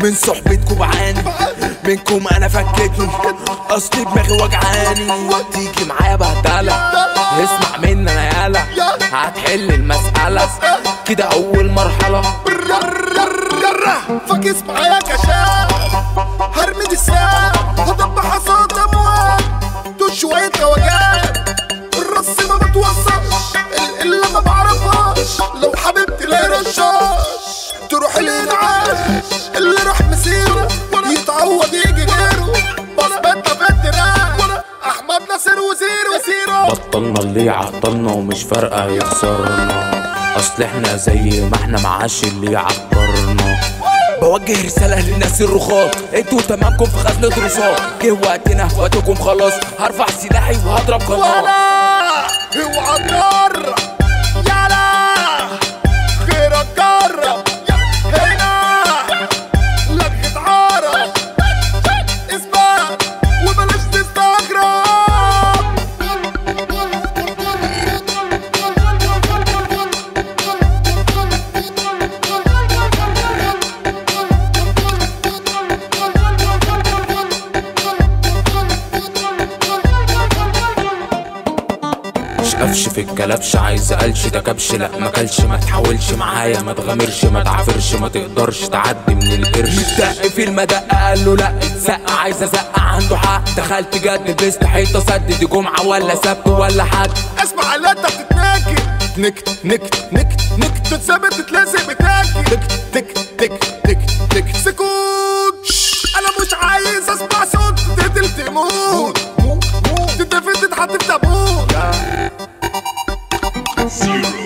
من صحبتكم بعاني منكم انا فكتني اصلي دماغي وجعاني تيجي معايا بهدلة اسمع مني انا يالا هتحل المسألة كده اول مرحلة فاكس معايا كشاف هرمي دي الساعة هضب حصاد اموال دول شوية خواجات الرص ما بتوصلش اللي ما بعرفهاش لو حبيبتي لا رشاش تروح الانعاش اللي راح مسيره يتعوض يجي غيره بصمتنا في الدراع احمد ناصر وزير وزيرو بطلنا اللي عطلنا ومش فارقة يخسرنا اصل احنا زي ما احنا معاش اللي يعبرنا بوجه رسالة للناس الرخاص انتوا تمامكم في خزنة رصاص جه وقتنا وقتكم خلاص هرفع سلاحي وهضرب قناص ولا اوعى تجرب يلا غيرك جرب هنا لا تتعرف اسمع وبلاش تستغرب مش قفش في الكلبش عايز قلش ده كبش لا ما كلش ما تحاولش معايا ما تغامرش ما تعافرش ما تقدرش تعدي من القرش دق في المدق قال له لا اتسق عايز ازق عنده حق دخلت جد لبست حيطه سد دي جمعه ولا سبت ولا حد اسمع اللي انت بتتناكد نكت نكت نكت نكت تتثبت تتلازق بتاكد تك تك تك تك تك سكوت شش، انا مش عايز اسمع صوت تقتل تموت تتدفن تتحط في تابوت Zero.